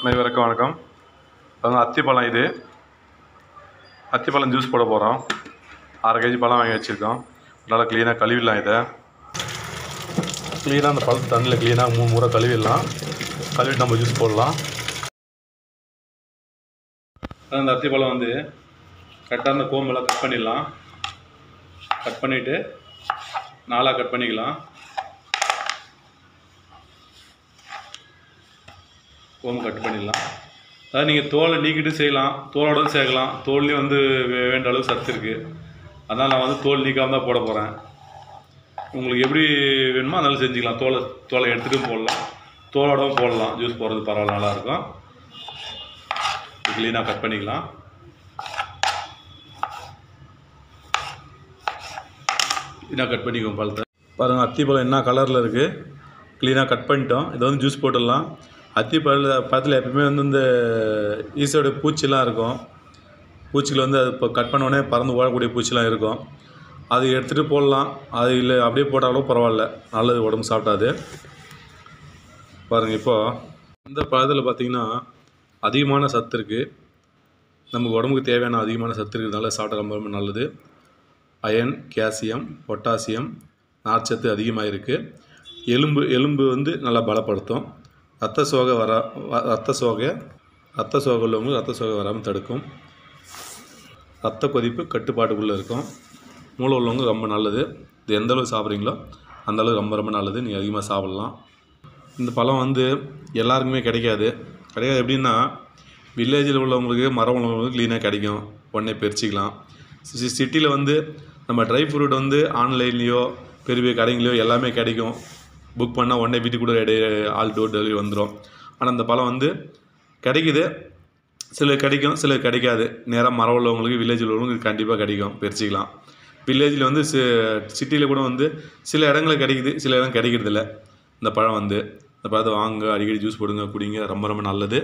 அனைவருக்கும் வணக்கம் அதாவது அத்திப்பழம் இது அத்திப்பழம் ஜூஸ் போட போகிறோம் அரை கேஜி பழம் வாங்கி வச்சுருக்கோம் நல்லா க்ளீனாக கழுவிடலாம் இதை க்ளீனாக அந்த பழத்தை தண்ணியில் க்ளீனாக மூணு முறை கழுவிடலாம் கழுவிட்டு நம்ம ஜூஸ் போடலாம் அந்த அத்திப்பழம் வந்து கரெக்டாக அந்த கோம்பெல்லாம் கட் பண்ணிடலாம் கட் பண்ணிவிட்டு நாலாக கட் பண்ணிக்கலாம் கோம்பு கட் பண்ணிடலாம் அதாவது நீங்கள் தோலை நீக்கிட்டு செய்யலாம் தோலோட சேர்க்கலாம் தோல்லையும் வந்து வே- வேண்ட அளவு சத்து இருக்குது அதனால் நான் வந்து தோல் நீக்காம தான் போட போகிறேன் உங்களுக்கு எப்படி வேணுமோ அதனால செஞ்சுக்கலாம் தோலை தோலை எடுத்துகிட்டும் போடலாம் தோலோடவும் போடலாம் ஜூஸ் போடுறது பரவாயில்ல நல்லாயிருக்கும் க்ளீனாக கட் பண்ணிக்கலாம் க்ளீனாக கட் பண்ணிக்குவோம் பழத்தை பாருங்கள் அத்திப்பழம் என்ன கலரில் இருக்குது க்ளீனாக கட் பண்ணிட்டோம் இதை வந்து ஜூஸ் போட்டுடலாம் அத்திப்பழ பழத்தில் எப்பயுமே வந்து இந்த ஈஸியோட பூச்சிலாம் இருக்கும் பூச்சிகள் வந்து அது இப்போ கட் பண்ண உடனே பறந்து ஓடக்கூடிய பூச்சிலாம் இருக்கும் அது எடுத்துகிட்டு போடலாம் அது இல்லை அப்படியே போட்டாலும் பரவாயில்ல நல்லது உடம்பு சாப்பிட்டாது பாருங்கள் இப்போது இந்த பழத்தில் பார்த்திங்கன்னா அதிகமான சத்து இருக்குது நமக்கு உடம்புக்கு தேவையான அதிகமான சத்து இருக்கிறதுனால சாப்பிட்டா ரொம்ப ரொம்ப நல்லது அயன் கால்சியம் பொட்டாசியம் நார்ச்சத்து அதிகமாக இருக்குது எலும்பு எலும்பு வந்து நல்லா பலப்படுத்தும் ரத்த சோகை வர வ- ரத்த சோகை ரத்த சோகை உள்ளவங்களுக்கு ரத்த சோகை வராமல் தடுக்கும் ரத்த கொதிப்பு கட்டுப்பாட்டுக்குள்ளே இருக்கும் மூளை உள்ளவங்க ரொம்ப நல்லது இது எந்த அளவுக்கு சாப்பிட்றீங்களோ அந்த அளவுக்கு ரொம்ப ரொம்ப நல்லது நீங்கள் அதிகமாக சாப்பிட்லாம் இந்த பழம் வந்து எல்லாருக்குமே கிடைக்காது கிடைக்காது எப்படின்னா வில்லேஜில் உள்ளவங்களுக்கு மரம் உள்ளவங்களுக்கு க்ளீனாக கிடைக்கும் உடனே பறிச்சிக்கலாம் சிட்டியில் வந்து நம்ம ட்ரை ஃப்ரூட் வந்து ஆன்லைன்லேயோ பெரிய பெரிய கடைங்களையோ எல்லாமே கிடைக்கும் புக் பண்ணால் உடனே வீட்டுக்கு கூட ரெடி ஆல் டோர் டெலிவரி வந்துடும் ஆனால் இந்த பழம் வந்து கிடைக்குது சில கிடைக்கும் சில கிடைக்காது நேராக மரம் உள்ளவங்களுக்கு வில்லேஜில் உள்ளவங்களுக்கு கண்டிப்பாக கிடைக்கும் பறிச்சிக்கலாம் வில்லேஜில் வந்து சிட்டியில் கூட வந்து சில இடங்களில் கிடைக்குது சில இடம் கிடைக்கிறதில்ல இந்த பழம் வந்து இந்த பழத்தை வாங்க அடிக்கடி ஜூஸ் போடுங்க குடிங்க ரொம்ப ரொம்ப நல்லது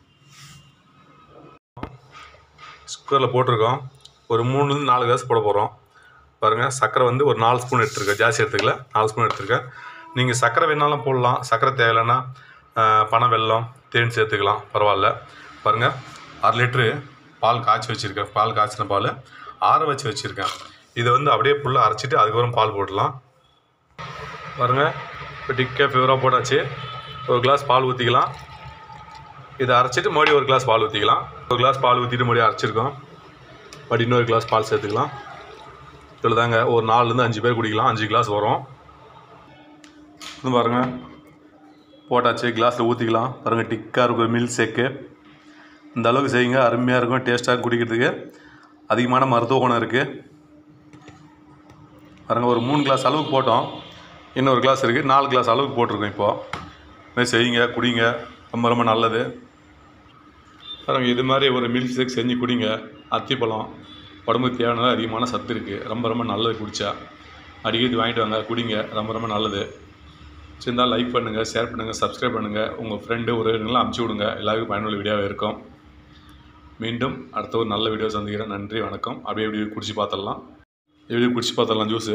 குக்கரில் போட்டிருக்கோம் ஒரு மூணுலேருந்து நாலு கிளாஸ் போட போகிறோம் பாருங்கள் சர்க்கரை வந்து ஒரு நாலு ஸ்பூன் எடுத்துருக்கேன் ஜாஸ்தி எடுத்துக்கல நாலு ஸ்பூன் எடுத்துருக்கேன் நீங்கள் சர்க்கரை வேணாலும் போடலாம் சர்க்கரை தேவையில்லைன்னா ஆஹ், பனை வெல்லம் தேன் சேர்த்துக்கலாம் பரவாயில்ல பாருங்கள் அரை லிட்ரு பால் காய்ச்சி வச்சுருக்கேன் பால் காய்ச்சின பால் ஆற வச்சு வச்சுருக்கேன் இதை வந்து அப்படியே ஃபுல்லாக அரைச்சிட்டு அதுக்கப்புறம் பால் போடலாம் பாருங்கள் இப்போ டிக்கே ஃபீவராக போட்டாச்சு ஒரு கிளாஸ் பால் ஊற்றிக்கலாம் இதை அரைச்சிட்டு மறுபடியும் ஒரு கிளாஸ் பால் ஊற்றிக்கலாம் ஒரு கிளாஸ் பால் ஊற்றிட்டு மறுபடியும் அரைச்சிருக்கோம் மறுபடியும் இன்னொரு கிளாஸ் பால் சேர்த்துக்கலாம் இதில் தாங்க ஒரு நாலுலேருந்து அஞ்சு பேர் குடிக்கலாம் அஞ்சு கிளாஸ் வரும் இது பாருங்கள் போட்டாச்சு கிளாஸில் ஊற்றிக்கலாம் பாருங்கள் டிக்காக இருக்கும் மில்க் ஷேக்கு இந்த அளவுக்கு செய்யுங்க அருமையாக இருக்கும் டேஸ்ட்டாக குடிக்கிறதுக்கு அதிகமான மருத்துவ குணம் இருக்குது பாருங்க ஒரு மூணு கிளாஸ் அளவுக்கு போட்டோம் இன்னொரு கிளாஸ் இருக்குது நாலு கிளாஸ் அளவுக்கு போட்டிருக்கோம் இப்போது இதுமாதிரி செய்யுங்க குடிங்க ரொம்ப ரொம்ப நல்லது பாருங்க இது மாதிரி ஒரு மில்க் ஷேக் செஞ்சு குடிங்க அத்திப்பழம் உடம்புக்கு தேவையான அதிகமான சத்து இருக்குது ரொம்ப ரொம்ப நல்லது குடித்தா அடிக்கடி வாங்கிட்டு வாங்க குடிங்க ரொம்ப ரொம்ப நல்லது இருந்தால் லைக் பண்ணுங்கள் ஷேர் பண்ணுங்கள் சப்ஸ்கிரைப் பண்ணுங்கள் உங்கள் ஃப்ரெண்டு உறவினர்கள்லாம் அமுச்சு விடுங்க எல்லாருக்கும் பயனுள்ள வீடியோவாக இருக்கும் மீண்டும் அடுத்த ஒரு நல்ல வீடியோ சந்திக்கிறேன் நன்றி வணக்கம் அப்படியே இப்படி குடிச்சு பார்த்துடலாம் எப்படி குடிச்சு பார்த்துடலாம் ஜூஸு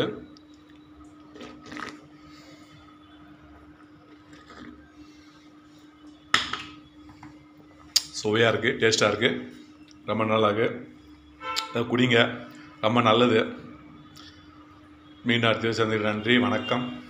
சுவையாக இருக்குது டேஸ்ட்டாக இருக்குது ரொம்ப நல்லா இருக்கு அதை குடிங்க ரொம்ப நல்லது மீண்டும் அடுத்த சந்திக்கிறேன் நன்றி வணக்கம்